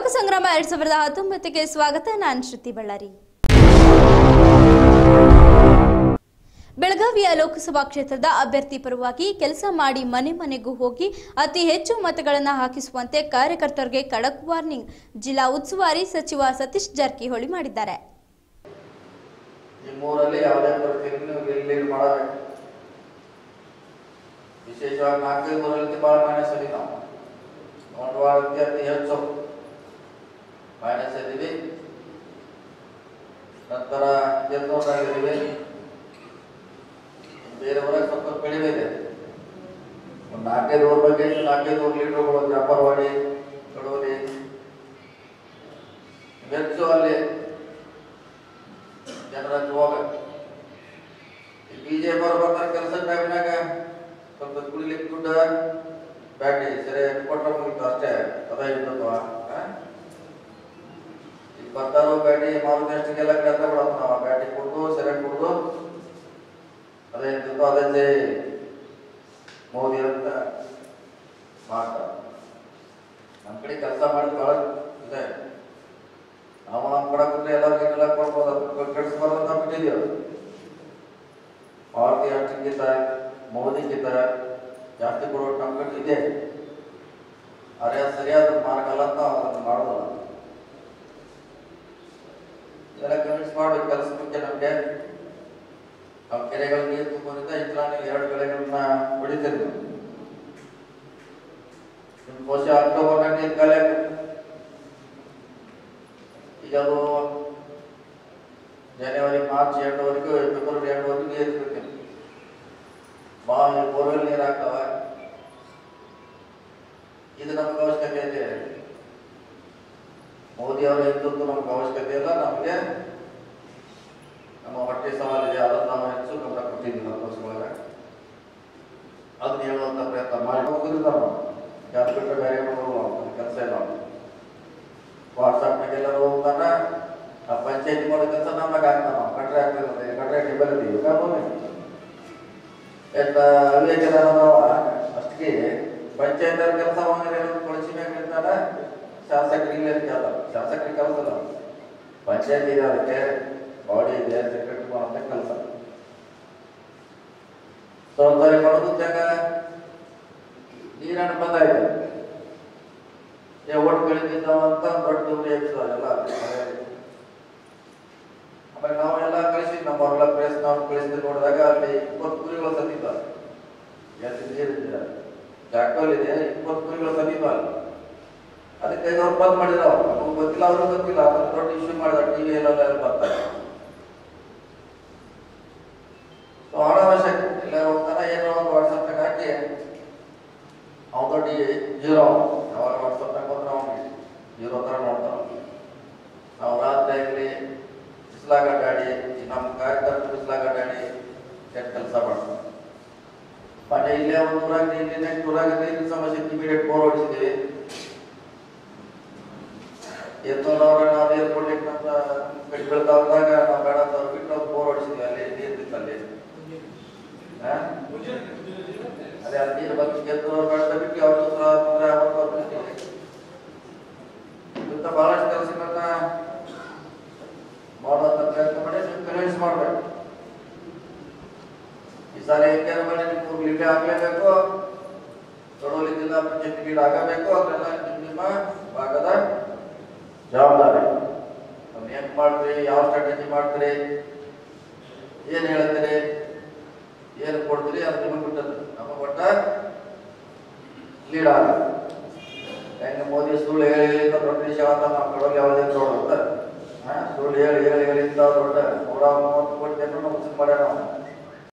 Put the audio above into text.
ಲೋಕ ಸಂಗ್ರಾಮ ಎರಡ್ ಸಾವಿರದ ಹತ್ತೊಂಬತ್ತಕ್ಕೆ ಸ್ವಾಗತ ನಾನು ಶ್ರುತಿ ಬಳ್ಳಾರಿ ಬೆಳಗಾವಿಯ ಲೋಕಸಭಾ ಕ್ಷೇತ್ರದ ಅಭ್ಯರ್ಥಿ ಪರವಾಗಿ ಕೆಲಸ ಮಾಡಿ ಮನೆ ಮನೆಗೂ ಹೋಗಿ ಅತಿ ಹೆಚ್ಚು ಮತಗಳನ್ನು ಹಾಕಿಸುವಂತೆ ಕಾರ್ಯಕರ್ತರಿಗೆ ಖಡಕ್ ವಾರ್ನಿಂಗ್ ಜಿಲ್ಲಾ ಉಸ್ತುವಾರಿ ಸಚಿವ ಸತೀಶ್ ಜಾರಕಿಹೊಳಿ ಮಾಡಿದ್ದಾರೆ ನಿಮ್ಮೂರಲ್ಲಿ ಯಾವುದೇ ಪರಿಸ್ಥಿತಿ ನೀವು ಲೀಡ್ ಮಾಡಬೇಕು ವಿಶೇಷವಾಗಿ ನಾಲ್ಕೈದು ಊರಲ್ಲಿ ಭಾಳ ಮೈನಸ್ ಇದೀವಿ ನಾವು ನೋಡುವಾಗಕ್ಕೆ ಅತಿ ಹೆಚ್ಚು ಮೈನಸ್ ಇದ್ದೀವಿ ನಂತರ ಗೆದ್ದೋರಾಗಿದ್ದೀವಿ ಬೇರೆ ಊರಾಗ ಸ್ವಲ್ಪ ಕಡಿಮೆ ಇದೆ ಒಂದು ನಾಲ್ಕೈದು ಊರ ಬಗ್ಗೆ ಇನ್ನು ನಾಲ್ಕೈದು ಊರು ಲೀಡರ್ಗಳು ವ್ಯಾಪಾರವಾಡಿ ಕಡೋಲಿ ಹೆಚ್ಚು ಅಲ್ಲಿ ಜನರ ಹೋಗ ಬಿಜೆಪಿ ಅವ್ರು ಬರ್ತಾರೆ ಕೆಲಸ ಟೈಮ್ನಾಗ ಸ್ವಲ್ಪ ಕುಡಿಲಿಕ್ಕೆ ದುಡ್ಡು ಬ್ಯಾಟಿ ಸರಿ ಕೊಟ್ರೆ ಮುಗಿತು ಅಷ್ಟೇ ಅದ ಇದ್ದತ್ವ ಈಗ ಬರ್ತಾರೋ ಬ್ಯಾಟಿ ಮಾರುತಿ ಅಷ್ಟಿಗೆಲ್ಲ ಕೆಲಸ ಬಿಡೋದು ನಾವು ಬ್ಯಾಟಿ ಕುಡ್ದು ಸರಿ ಕುಡ್ದು ಅದೇ ಇದ್ದದ್ದು ಅದೇ ಜೈ ಮೋದಿ ಅಂತ ಮಾಡ್ತಾರೆ ನಮ್ಮ ಕಡೆ ಕೆಲಸ ಮಾಡಿದ್ ಭಾಳ ಇದೆ ನಾವು ನಮ್ಮ ಕಡೆ ಕೂತ್ರೆ ಎಲ್ಲರಿಗೂ ಎಲ್ಲ ಕೊಡ್ಬೋದು ಅದು ಕೆಡಿಸ್ಬಾರ್ದು ಅಂತ ಬಿಟ್ಟಿದ್ದೀವಿ ಭಾರತೀಯ ಅಷ್ಟಿಗಿಂತ ಮೋದಿಗಿಂತ ಜಾಸ್ತಿ ಕೊಡೋ ನಮ್ಮ ಕಡೆ ಇದೆ ಅರೆ ಅದು ಸರಿಯಾದ ಮಾರ್ಗ ಅಲ್ಲ ಅಂತ ಅದನ್ನು ಮಾಡೋದಲ್ಲ ಇದೆಲ್ಲ ಕನ್ವಿನ್ಸ್ ಮಾಡ್ಬೇಕು ಕೆಲಸ ಬಗ್ಗೆ ನಮಗೆ ನಾವು ಕೆರೆಗಳ ನೀರು ತುಂಬೋದ್ರಿಂದ ಈ ಸಲ ನೀವು ಎರಡು ಬೆಳೆಗಳನ್ನ ಹೊಡಿತೀರಿ ನೀವು ನಿಮ್ಮ ಬಹುಶಃ ಅಕ್ಟೋಬರ್ನಾಗ ನೀರು ಖಾಲಿ ಆಗ್ತದೆ ಈಗ ಅದು ಜನವರಿ ಮಾರ್ಚ್ ಎಂಟುವರೆಗೂ ಫೆಬ್ರವರಿ ಎಂಟುವರೆಗೂ ನೀರು ಇರ್ಬೇಕು ಬಾವಿ ಬೋರ್ವೆಲ್ ನೀರು ಆಗ್ತಾವ ಇದು ನಮ್ಗೆ ಅವಶ್ಯಕತೆ ಇದೆ ಮೋದಿ ಅವರ ಇದ್ದದ್ದು ನಮ್ಗೆ ಅವಶ್ಯಕತೆ ಇಲ್ಲ ನಮಗೆ ನಮ್ಮ ಹೊಟ್ಟೆ ಸವಾಲಿದೆ ಅದನ್ನು ನಾವು ಹೆಚ್ಚು ಗಮನ ಕೊಟ್ಟಿದ್ದೀವಿ ನಮ್ಮ ವರ್ಷಗಳಾಗ ಅದನ್ನ ಹೇಳುವಂತ ಪ್ರಯತ್ನ ಮಾಡಿ ಹೋಗೋದ್ರಿಂದ ನಾವು ಯಾರು ಬಿಟ್ಟರೆ ಬೇರೆ ಮಾಡೋದು ಕೆಲಸ ಇಲ್ಲ ವಾಟ್ಸಪ್ನಾಗ ಎಲ್ಲರೂ ಹೋಗ್ತಾನ ಆ ಪಂಚಾಯತಿ ಮಾಡೋ ಕೆಲಸ ನಮ್ನಾಗ ಆಗ್ತಾನ ನಾವು ಕಟ್ರೆ ಆಗ್ತಿರ್ತದೆ ಕಟ್ರೆ ಟಿಬಲ್ ಇದೀವಿ ಕಾನೂನು ಎಷ್ಟ ಅವಿವೇಕದ ಅಷ್ಟಿಗೆ ಪಂಚಾಯತ್ ಕೆಲಸ ಕೊಳಚಿ ಮ್ಯಾಗ ಇರ್ತಾರ ಶಾಸಕರಿಗೆ ಕೇಳ್ತಾರ ಶಾಸಕರಿಗೆ ಕೆಲಸ ಅಲ್ಲ ಪಂಚಾಯತ್ ಇದೆ ಅದಕ್ಕೆ ಬಾಡಿ ಇದೆ ಸೆಕ್ರೆಟರಿ ಮಾಡುವಂತ ಕೆಲಸ ಸೌಂದರ್ಯ ಮಾಡೋದು ಜಾಗ ನೀರನ್ನು ಬಂದಾಯ್ತು ಏ ಒಟ್ಟು ಬೆಳೆದಿದ್ದಾವ ಅಂತ ದೊಡ್ಡ ದುಡ್ಡು ಎಬ್ಸಿದಾರೆ ಎಲ್ಲ ಆಮೇಲೆ ನಾವೆಲ್ಲ ಕಳಿಸಿದ್ವಿ ನಮ್ಮ ಹೊರಲ ಪ್ರೇಸ್ ನಾವು ಕಳಿಸಿದ್ ನೋಡಿದಾಗ ಅಲ್ಲಿ ಇಪ್ಪತ್ತು ಕುರಿಗಳು ಸತ್ತಿದ್ದಾವೆ ಎಷ್ಟು ನೀರಿದ್ದೀರ ಜಾಕಲ್ ಇದೆ ಇಪ್ಪತ್ತು ಕುರಿಗಳು ಸತ್ತಿದ್ದಾವೆ ಅದಕ್ಕೆ ಅವ್ರು ಬಂದ್ ಮಾಡಿದಾವ ನಮಗೆ ಗೊತ್ತಿಲ್ಲ ಅವ್ರಿಗೆ ಗೊತ್ತಿಲ್ಲ ಅದನ್ನ ದೊಡ್ಡ ಇಶ್ಯೂ ಮಾಡಿದ ಟಿವಿ ಎಲ್ಲ ಬರ್ತಾರೆ ಸೊ ಅನಾವಶ್ಯಕ ಎಲ್ಲ ಹೋಗ್ತಾರ ಏನೋ ಒಂದು ವಾಟ್ಸಪ್ನಾಗ ಹಾಕಿ ಅವ್ನು ದೊಡ್ಡ ಜೀರೋ ಯಾವಾಗ ವಾಟ್ಸಪ್ನಾಗ ಬಂದ್ರೆ ಅವ್ನಿಗೆ ಜೀರೋ ಥರ ನೋಡ್ತಾರ ನಾವು ರಾತ್ರಿ ಆಗಲಿ ಬಿಸಿಲಾಗ ಅಡ್ಡಾಡಿ ನಮ್ಮ ಕಾರ್ಯಕರ್ತರು ಬಿಸಿಲಾಗ ಅಡ್ಡಾಡಿ ಕೆಟ್ಟ ಕೆಲಸ ಮಾಡ್ತಾರೆ ಮತ್ತೆ ಇಲ್ಲೇ ಒಂದು ಊರಾಗ ಇಲ್ಲಿ ನೆಕ್ಸ್ಟ್ ಊರಾಗ ನೀರಿನ ಸಮಸ್ಯೆ ಇಮಿಡಿಯೇಟ್ ಬೋರ್ ಹೊಡಿಸಿದ್ದೀವಿ ಎತ್ತೋನವ್ರ ನಾವು ನೀರು ಕೊಡ್ಲಿಕ್ಕೆ ನಮ್ಮ ಕಡೆ ಬೀಳ್ತಾವ್ದಾಗ ನಾವು ಬೇಡ ಅಂತ ಅವ್ರು ಬಿಟ್ಟು ಅವ್ರು ಬೋರ್ ಹೊಡಿಸಿದ್ವಿ ಅಲ್ಲಿ ನೀರು ಬಿತ್ತಲ್ಲಿ ಹಾ? ಅದೇ ಅಲ್ಲಿ ನೀರು ಬಂದು ಗೆದ್ದವ್ರು ಬೇಡ ಅಂತ ಬಿಟ್ಟು ಅವ್ರ ಹತ್ರ ತೊಂದರೆ ಆಗುತ್ತೆ ಅವ್ರು ಬಿಟ್ಟಿವಿ ಇಂಥ ಬಹಳಷ್ಟು ಕೆಲಸಗಳನ್ನ ಮಾಡುವಂತ ಪ್ರಯತ್ನ ಮಾಡಿ ನೀವು ಕನ್ವಿನ್ಸ್ ಮಾಡ್ಬೇಕು ಈ ಸಾರಿ ಹೆಂಗೇನು ಮಾಡಿ ನಿಮ್ಗೆ ಲೀಡ್ ಆಗಲೇಬೇಕು ತೊಡೋಲಿ ಜಿಲ್ಲಾ ಪಂಚಾಯತ್ ಲೀಡ್ ಆಗಬೇಕು ಅದನ್ನೆಲ್ಲ ನಿಮ್ಮ ನಿಮ್ಮ ಭಾಗದ ಜವಾಬ್ದಾರಿ ಅದನ್ನ ಹೆಂಗ್ ಮಾಡ್ತೀರಿ ಯಾವ ಸ್ಟ್ರಾಟಜಿ ಮಾಡ್ತೀರಿ ಏನ್ ಹೇಳ್ತೀರಿ ಏನು ಕೊಡ್ತೀರಿ ಅದು ನಿಮಗೆ ಬಿಟ್ಟದ್ದು ನಮ್ಮ ಒಟ್ಟ ಲೀಡ್ ಆಗ ಹೆಂಗ ಮೋದಿ ಸುಳ್ಳು ಹೇಳಿ ಹೇಳಿ ಅಂತ ದೊಡ್ಡ ವಿಷಯ ಅಂತ ನಾವು ಕೊಡೋದು ಯಾವುದೇ ನೋಡುತ್ತ ಸುಳ್ಳು ಹೇಳಿ ಹೇಳಿ ಹೇಳಿ ಇಂಥ ದೊಡ್ಡ ನೂರ ಮೂವತ್ತು ಕೋಟಿ ಜನರು ಮುಗಿಸ್ ಮಾಡ್ಯಾರ ನಾವು